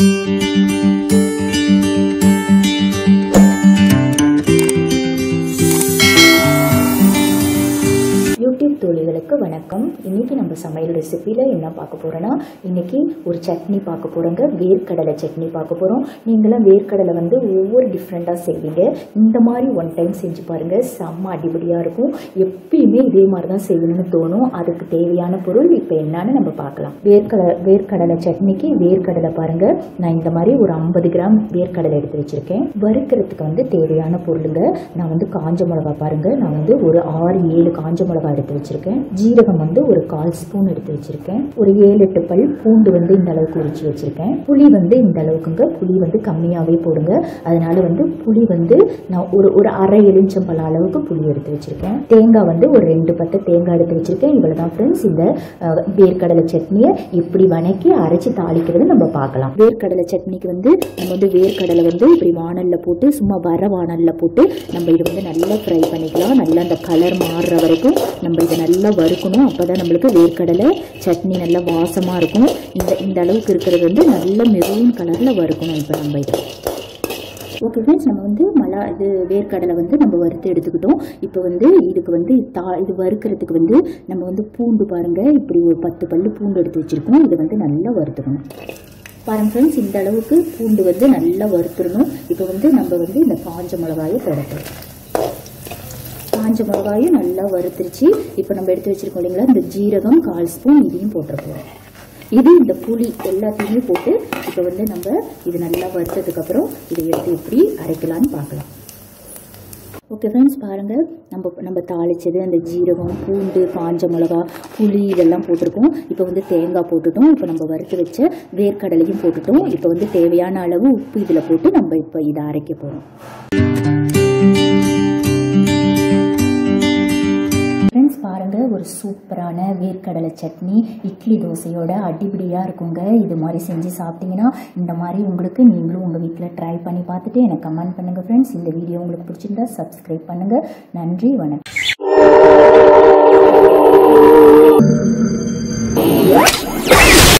YouTube தோழிகளுக்கு வணக்கம் இன்னைக்கு நம்ம சமையல் ரெசிபியில் என்ன பார்க்க போகிறோன்னா இன்னைக்கு ஒரு சட்னி பார்க்க போகிறோங்க வேர்க்கடலை சட்னி பார்க்க போகிறோம் நீங்களாம் வேர்க்கடலை வந்து ஒவ்வொரு டிஃப்ரெண்ட்டாக செய்வீங்க இந்த மாதிரி ஒன் டைம் செஞ்சு பாருங்கள் செம்ம அடிபடியாக இருக்கும் எப்பயுமே இதே மாதிரி தான் செய்யணும்னு தோணும் அதுக்கு தேவையான பொருள் இப்போ என்னன்னு நம்ம பார்க்கலாம் வேர்க்கடலை வேர்க்கடலை சட்னிக்கு வேர்க்கடலை பாருங்கள் நான் இந்த மாதிரி ஒரு ஐம்பது கிராம் வேர்க்கடலை எடுத்து வச்சுருக்கேன் வறுக்கிறதுக்கு வந்து தேவையான பொருளுங்க நான் வந்து காஞ்ச மிளகா பாருங்கள் நான் வந்து ஒரு ஆறு ஏழு காஞ்ச மிளகா எடுத்து வச்சிருக்கேன் ஜீரகம் வந்து ஒரு கால் ஸ்பூன் எடுத்து வச்சிருக்கேன் ஒரு ஏழு எட்டு பல் பூண்டு வந்து இந்த அளவுக்கு உரிச்சு வச்சிருக்கேன் புளி வந்து இந்த அளவுக்குங்க புளி வந்து கம்மியாகவே போடுங்க அதனால வந்து புளி வந்து நான் ஒரு ஒரு அரை எலுமிச்சம்பழம் அளவுக்கு புளி எடுத்து வச்சிருக்கேன் தேங்காய் வந்து ஒரு ரெண்டு பத்து தேங்காய் எடுத்து வச்சிருக்கேன் இவ்வளோ தான் ஃப்ரெண்ட்ஸ் இந்த அஹ், வேர்க்கடலை சட்னியை எப்படி வணக்கி அரைச்சி தாளிக்கிறது நம்ம பார்க்கலாம் வேர்க்கடலை சட்னிக்கு வந்து நம்ம வந்து வேர்க்கடலை வந்து இப்படி வானலில் போட்டு சும்மா வர வானலில் போட்டு நம்ம இதை வந்து நல்லா ஃப்ரை பண்ணிக்கலாம் நல்லா அந்த கலர் மாறுற வரைக்கும் நம்ம இதை நல்லா வறுக்கணும் அப்போ தான் நம்மளுக்கு வேர்க்கடலை சட்னி நல்லா வாசமாக இருக்கும் இந்த இந்த அளவுக்கு இருக்கிறது வந்து நல்ல மெரூன் கலரில் வறுக்கணும் இப்போ நம்ம இதை ஓகே ஃப்ரெண்ட்ஸ் நம்ம வந்து மலா இது வேர்க்கடலை வந்து நம்ம வறுத்து எடுத்துக்கிட்டோம் இப்போ வந்து இதுக்கு வந்து தா இது வறுக்கிறதுக்கு வந்து நம்ம வந்து பூண்டு பாருங்கள் இப்படி ஒரு பத்து பல்லு பூண்டு எடுத்து வச்சுருக்கோம் இதை வந்து நல்லா வறுத்துக்கணும் பாருங்க ஃப்ரெண்ட்ஸ் இந்த அளவுக்கு பூண்டு வந்து நல்லா வறுத்துடணும் இப்போ வந்து நம்ம வந்து இந்த காஞ்ச மிளகாயை போடணும் காஞ்ச மிளகாயும் நல்லா வறுத்துருச்சு இப்போ நம்ம எடுத்து வச்சிருக்கோம் இல்லைங்களா இந்த ஜீரகம் கால் ஸ்பூன் இதையும் போட்டுருப்போம் இது இந்த புளி எல்லாத்தையுமே போட்டு இப்போ வந்து நம்ம இது நல்லா வறுத்ததுக்கப்புறம் இதை எடுத்து எப்படி அரைக்கலாம்னு பார்க்கலாம் ஓகே ஃப்ரெண்ட்ஸ் பாருங்கள் நம்ம நம்ம தாளிச்சது அந்த ஜீரகம் பூண்டு காஞ்ச மிளகா புளி இதெல்லாம் போட்டிருக்கோம் இப்போ வந்து தேங்காய் போட்டுட்டோம் இப்போ நம்ம வறுத்து வச்ச வேர்க்கடலையும் போட்டுட்டோம் இப்போ வந்து தேவையான அளவு உப்பு இதில் போட்டு நம்ம இப்போ இதை அரைக்க போகிறோம் ஃப்ரெண்ட்ஸ் பாருங்கள் ஒரு சூப்பரான வேர்க்கடலை சட்னி இட்லி தோசையோட அடிப்படியாக இருக்குங்க இது மாதிரி செஞ்சு சாப்பிட்டீங்கன்னா இந்த மாதிரி உங்களுக்கு நீங்களும் உங்கள் வீட்டில் ட்ரை பண்ணி பார்த்துட்டு எனக்கு கமெண்ட் பண்ணுங்கள் ஃப்ரெண்ட்ஸ் இந்த வீடியோ உங்களுக்கு பிடிச்சிருந்தா சப்ஸ்கிரைப் பண்ணுங்கள் நன்றி வணக்கம்